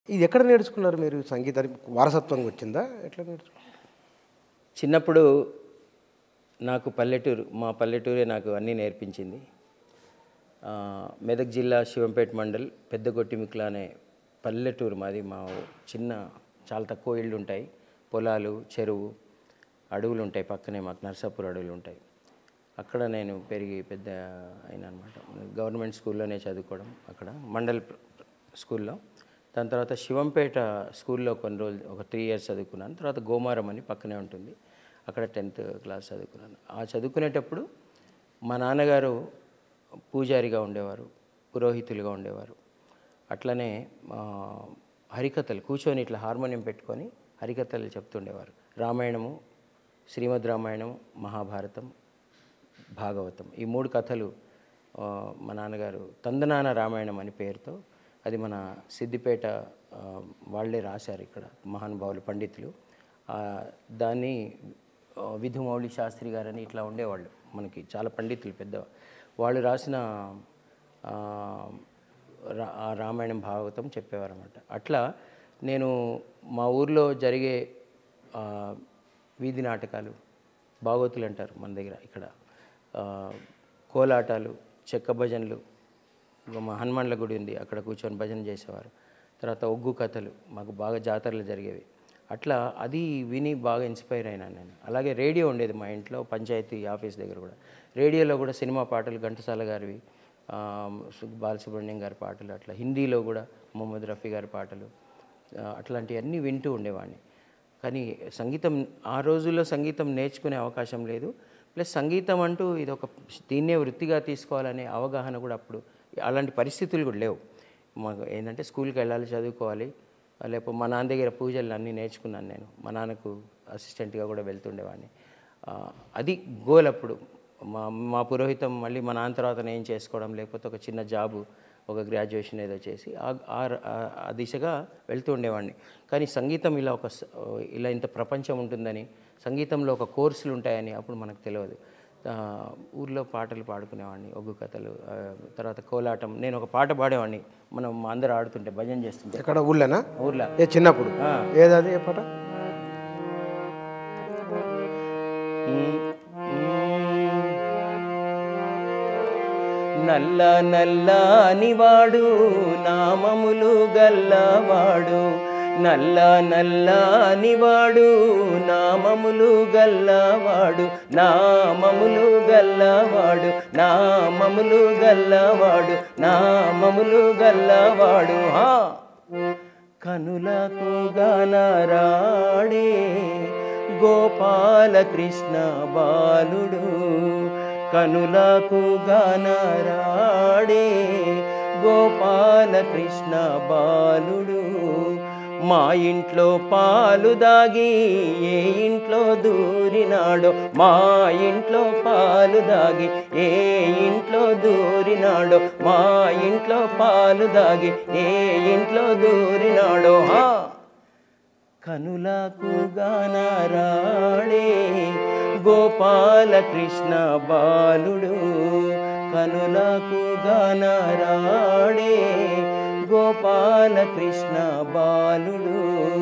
ఇది ఎక్కడ నేర్చుకున్నారు మీరు సంగీతానికి వారసత్వంగా వచ్చిందా ఎట్లా నేర్చుకున్నారు చిన్నప్పుడు నాకు పల్లెటూరు మా పల్లెటూరే నాకు అన్నీ నేర్పించింది ఆ, మెదక్ జిల్లా శివంపేట మండల్ పెద్దగొట్టిమిక్ల అనే పల్లెటూరు మాది మా ఊ- చిన్న చాలా తక్కువ ఇళ్ళు ఉంటాయి పొలాలు చెరువు అడవులు ఉంటాయి పక్కనే మాకు నర్సాపూర్ అడవులు ఉంటాయి అక్కడ నేను పెరిగి పెద్ద అయినా అనమాట గవర్నమెంట్ స్కూల్లోనే చదువుకోవడం అక్కడ మండల్ ప్ర- స్కూల్లో దాని తర్వాత శివంపేట స్కూల్లో కొన్ని రోజులు ఒక త్రీ ఇయర్స్ చదువుకున్నాను తర్వాత గోమారం అని పక్కనే ఉంటుంది అక్కడ టెన్త్ క్లాస్ చదువుకున్నాను ఆ చదువుకునేటప్పుడు మా నాన్నగారు పూజారిగా ఉండేవారు పురోహితులుగా ఉండేవారు అట్లనే ఆ, హరికథలు కూర్చొని ఇట్లా హార్మోనియం పెట్టుకొని హరికథలు చెప్తుండేవారు రామాయణము శ్రీమద్ రామాయణం మహాభారతం భాగవతం ఈ మూడు కథలు ఆ, మా నాన్నగారు తందనాన రామాయణం అని పేరుతో అది మన సిద్దిపేట ఆ, వాళ్ళే రాశారు ఇక్కడ మహానుభావులు పండితులు ఆ, దాన్ని ఆ, విధుమౌళి శాస్త్రి గారని ఇట్లా ఉండేవాళ్ళు మనకి చాలా పండితులు పెద్ద వాళ్ళు రాసిన ఆ, రా- ఆ రామాయణం భాగవతం చెప్పేవారు అనమాట అట్లా నేను మా ఊర్లో జరిగే ఆ, వీధి నాటకాలు భాగవతులు అంటారు మన దగ్గర ఇక్కడ ఆ, కోలాటాలు చెక్క భజనలు ఇంకా మా హనుమాన్ల గుడి ఉంది అక్కడ కూర్చొని భజన చేసేవారు తర్వాత ఒగ్గు కథలు మాకు బాగా జాతరలు జరిగేవి అట్లా అది విని బాగా ఇన్స్పైర్ అయినాను నేను అలాగే రేడియో ఉండేది మా ఇంట్లో పంచాయతీ ఆఫీస్ దగ్గర కూడా రేడియోలో కూడా సినిమా పాటలు ఘంటసాల గారివి ఆ, సు- బాలసుబ్రహ్మణ్యం గారి పాటలు అట్లా హిందీలో కూడా మొహమ్మద్ రఫీ గారి పాటలు ఆ, అట్లాంటివన్నీ వింటూ ఉండేవాడిని కానీ సంగీతం ఆ రోజుల్లో సంగీతం నేర్చుకునే అవకాశం లేదు ప్లస్ సంగీతం అంటూ ఇది ఒక దీన్నే వృత్తిగా తీసుకోవాలనే అవగాహన కూడా అప్పుడు అలాంటి పరిస్థితులు కూడా లేవు మాకు ఏంటంటే స్కూల్కి వెళ్ళాలి చదువుకోవాలి లేకపోతే మా నాన్న దగ్గర పూజలు అన్నీ నేర్చుకున్నాను నేను మా నాన్నకు అసిస్టెంట్గా కూడా వెళ్తుండేవాడిని ఆ, అది గోల్ అప్పుడు మా మా పురోహితం మళ్ళీ మా నాన్న తర్వాత నేను చేసుకోవడం లేకపోతే ఒక చిన్న జాబు ఒక గ్రాడ్యుయేషన్ ఏదో చేసి ఆ- ఆ- ఆ- ఆ దిశగా వెళ్తూ ఉండేవాడిని కానీ సంగీతం ఇలా ఒక స- ఇలా ఇంత ప్రపంచం ఉంటుందని సంగీతంలో ఒక కోర్సులు ఉంటాయని అప్పుడు మనకు తెలియదు ఆ, ఊర్లో పాటలు పాడుకునేవాడిని ఒగ్గు కథలు ఆ, తర్వాత కోలాటం నేను ఒక పాట పాడేవాడిని మనం అందరూ ఆడుతుంటే భజన చేస్తుంటే ఎక్కడ ఊళ్ళోనా ఊర్లో ఏ చిన్నప్పుడు ఆ. ఏదది ఏ పాట నల్ల నల్లని వాడు నామములు గల్లవాడు నల్ల నల్లని వాడు నామములు గల్లవాడు నామములు గల్లవాడు నామములు గల్లవాడు నామములు గల్లవాడు హా కనులకు గనరాడే గోపాలకృష్ణ బాలుడు కనులకు గనరాడే గోపాలకృష్ణ బాలుడు మా ఇంట్లో పాలు దాగి ఏ ఇంట్లో దూరినాడో మా ఇంట్లో పాలు దాగి ఏ ఇంట్లో దూరినాడో మా ఇంట్లో పాలు దాగి ఏ ఇంట్లో దూరినాడో హా కనులకు గానరాడే గోపాలకృష్ణ బాలుడు కనులకు గానరాడే గోపాలకృష్ణ బాలుడు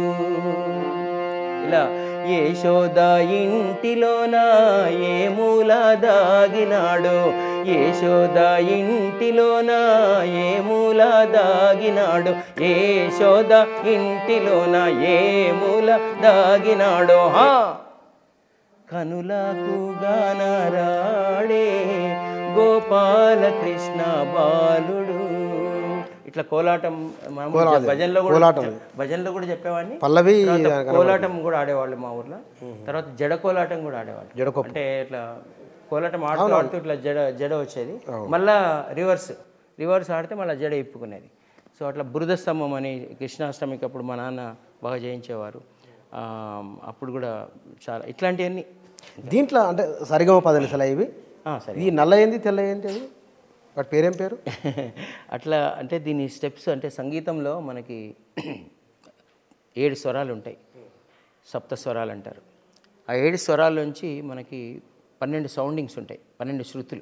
ఇలా యశోద ఇంటిలోన ఏ మూల దాగినాడో యశోద ఇంటిలోన ఏ మూల దాగినాడో యశోద ఇంటిలోన ఏ మూల దాగినాడో హా కనులకు గానరాడే గోపాలకృష్ణ బాలుడు ఇట్లా కోలాటం మనం భజనలో కూడా కోలాటం. భజనలో కూడా చెప్పేవాడిని పల్లవి తర్వాత కోలాటం కూడా ఆడేవాళ్ళు మా ఊర్లో తర్వాత జడ కోలాటం కూడా ఆడేవాళ్ళు జడకొప్పు. అంటే ఇట్లా కోలాటం ఆడుతూ ఆడుతూ ఇట్లా జడ జడ వచ్చేది మళ్ళా రివర్స్ రివర్స్ ఆడితే మళ్ళీ జడ ఇప్పుకునేది సో అట్లా బురద స్తంభం అని కృష్ణాష్టమికి అప్పుడు మా నాన్న బాగా చేయించేవారు ఆ, అప్పుడు కూడా చాలా ఇట్లాంటివన్నీ దీంట్లో అంటే సరిగమ పదనిసలా ఇవి ఆ, సరే ఈ నల్ల ఏంది తెల్ల ఏంటి అది వాటి పేరేం పేరు అట్లా అంటే దీని స్టెప్స్ అంటే సంగీతంలో మనకి ఏడు స్వరాలు ఉంటాయి సప్త స్వరాలు అంటారు ఆ ఏడు స్వరాల నుంచి మనకి పన్నెండు సౌండింగ్స్ ఉంటాయి పన్నెండు శృతులు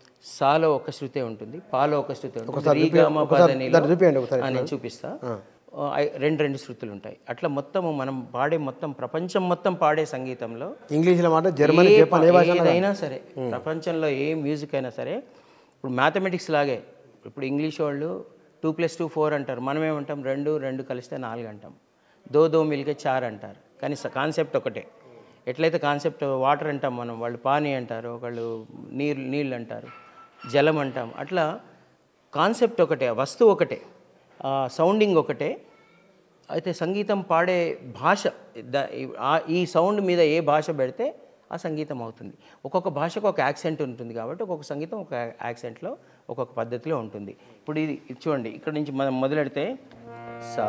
సాలో ఒక శృతే ఉంటుంది పాలో ఒక శృతి ఉంటుంది రీ, గా, మా, ప, ద, ని, లో. దాన్ని చూపించండి ఒకసారి ఆ, నేను చూపిస్తా ఆ, ఐ- రెండు రెండు శృతులు ఉంటాయి అట్లా మొత్తం మనం పాడే మొత్తం ప్రపంచం మొత్తం పాడే సంగీతంలో ఇంగ్లీష్లో మాట జర్మనీ ఏ జపాన్ ఏ ప- భాష ఏదైనా సరే ప్రపంచంలో ఏ మ్యూజిక్ అయినా సరే ఇప్పుడు మ్యాథమెటిక్స్ లాగే ఇప్పుడు ఇంగ్లీష్ వాళ్ళు టూ ప్లస్ టూ ఫోర్ అంటారు మనం ఏమంటాం రెండు రెండు కలిస్తే నాలుగు అంటాం దో దో మిల్కే చార్ అంటారు కానీ కాన్సెప్ట్ ఒకటే ఎట్లయితే కాన్సెప్ట్ వాటర్ అంటాం మనం వాళ్ళు పానీ అంటారు ఒకళ్ళు నీళ్ళు నీళ్ళు అంటారు జలం అంటాం అట్లా కాన్సెప్ట్ ఒకటే వస్తువు ఒకటే సౌండింగ్ ఒకటే అయితే సంగీతం పాడే భాష ద- ఆ- ఈ సౌండ్ మీద ఏ భాష పెడితే ఆ సంగీతం అవుతుంది ఒక్కొక్క భాషకు ఒక యాక్సెంట్ ఉంటుంది కాబట్టి ఒక్కొక్క సంగీతం ఒక యాక్సెంట్లో ఒక్కొక్క పద్ధతిలో ఉంటుంది ఇప్పుడు ఇది ఇది చూడండి ఇక్కడ నుంచి మనం మొదలెడితే సా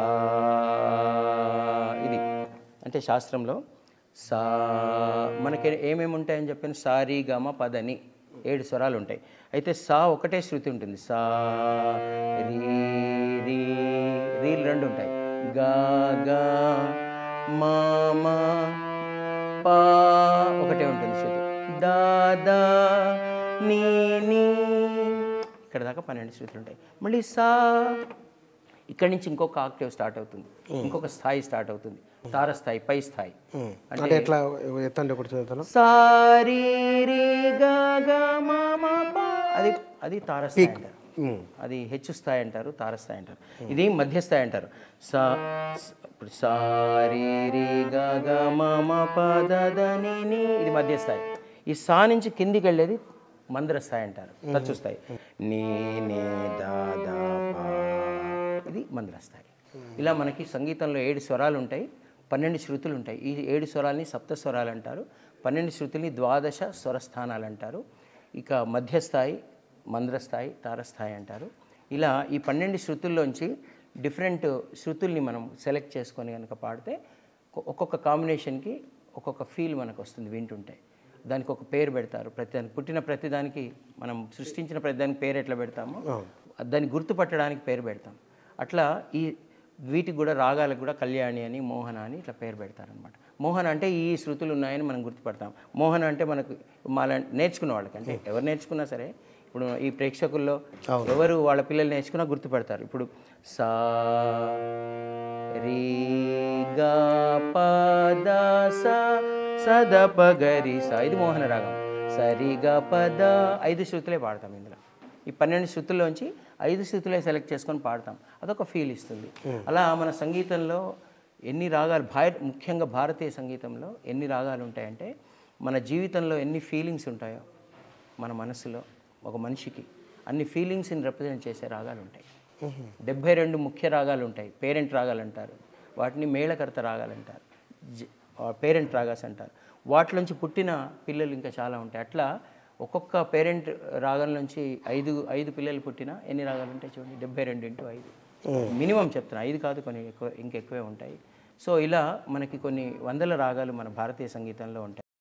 ఇది అంటే శాస్త్రంలో సా మనకి ఏమేమి ఉంటాయని చెప్పాను సారీ గమ పదని ఏడు స్వరాలు ఉంటాయి అయితే సా ఒకటే శృతి ఉంటుంది సా రీ రీ రీలు రెండు ఉంటాయి గా గా మా మా పా ఒకటే ఉంటుంది శృతి దా దా నీ నీ ఇక్కడ దాకా పన్నెండు శృతులు ఉంటాయి మళ్ళీ సా ఇక్కడి నుంచి ఇంకొక ఆక్టివ్ స్టార్ట్ అవుతుంది ఇంకొక స్థాయి స్టార్ట్ అవుతుంది తార స్థాయి పై స్థాయి అంటే ఎట్లా ఎత్తండి ఒకటి చదువుతాను సారీ రీ గా గా మా మా పా అది అది తార స్థాయి అంటారు అది హెచ్చు స్థాయి అంటారు తార స్థాయి అంటారు ఇది మధ్య స్థాయి అంటారు సా స- ఇప్పుడు సారీ రీ గా గా మా మా పా ద ద ని ని ఇది మధ్య స్థాయి ఈ సా నుంచి కిందికి వెళ్ళేది మంద్ర స్థాయి అంటారు తచ్చు స్థాయి నీ నీ దా దా పా ఇది మంద్ర స్థాయి ఇలా మనకి సంగీతంలో ఏడు స్వరాలు ఉంటాయి పన్నెండు శృతులు ఉంటాయి ఈ ఏడు స్వరాలని సప్త స్వరాలు అంటారు పన్నెండు శృతుల్ని ద్వాదశ స్వరస్థానాలు అంటారు ఇక మధ్యస్థాయి మంద్రస్థాయి తారస్థాయి అంటారు ఇలా ఈ పన్నెండు శృతుల్లోంచి డిఫరెంట్ శృతుల్ని మనం సెలెక్ట్ చేసుకొని కనుక పాడితే ఒ- ఒక్కొక్క కాంబినేషన్కి ఒక్కొక్క ఫీల్ మనకు వస్తుంది వింటుంటే దానికి ఒక పేరు పెడతారు ప్రతి దానికి పుట్టిన ప్రతిదానికి మనం సృష్టించిన ప్రతిదానికి పేరు ఎట్లా పెడతామో దాన్ని గుర్తుపట్టడానికి పేరు పెడతాం అట్లా ఈ వీటికి కూడా రాగాలకు కూడా కళ్యాణి అని మోహన అని ఇట్లా పేరు పెడతారనమాట మోహన అంటే ఈ శృతులు ఉన్నాయని మనం గుర్తుపడతాం మోహన అంటే మనకు మాలా నేర్చుకున్న వాళ్ళకి అంటే ఎవరు నేర్చుకున్నా సరే ఇప్పుడు ఈ ప్రేక్షకుల్లో ఎవరు వాళ్ళ పిల్లలు నేర్చుకున్నా గుర్తుపడతారు ఇప్పుడు సా రీ గా ప ద స సద ప గరి స ఇది మోహన రాగం సరి గా ప ద ఐదు శృతులే పాడతాం ఇందులో ఈ పన్నెండు శృతుల్లోంచి ఐదు శృతులే సెలెక్ట్ చేసుకొని పాడతాం అదొక ఫీల్ ఇస్తుంది అలా మన సంగీతంలో ఎన్ని రాగాలు భార ముఖ్యంగా భారతీయ సంగీతంలో ఎన్ని రాగాలు ఉంటాయంటే మన జీవితంలో ఎన్ని ఫీలింగ్స్ ఉంటాయో మన మనసులో ఒక మనిషికి అన్ని ఫీలింగ్స్ని రిప్రజెంట్ చేసే రాగాలు ఉంటాయి డెబ్భై రెండు ముఖ్య రాగాలు ఉంటాయి పేరెంట్ రాగాలు అంటారు వాటిని మేళకర్త రాగాలు అంటారు పేరెంట్ రాగాస్ అంటారు వాటిలోంచి పుట్టిన పిల్లలు ఇంకా చాలా ఉంటాయి అట్లా ఒక్కొక్క పేరెంట్ రాగం నుంచి ఐదు ఐదు పిల్లలు పుట్టినా ఎన్ని రాగాలు ఉంటాయి చూడండి డెబ్బై రెండు ఇంటూ ఐదు మినిమం చెప్తున్నా ఐదు కాదు కొన్ని ఎక్కువ ఇంకెక్కువే ఉంటాయి సో ఇలా మనకి కొన్ని వందల రాగాలు మన భారతీయ సంగీతంలో ఉంటాయి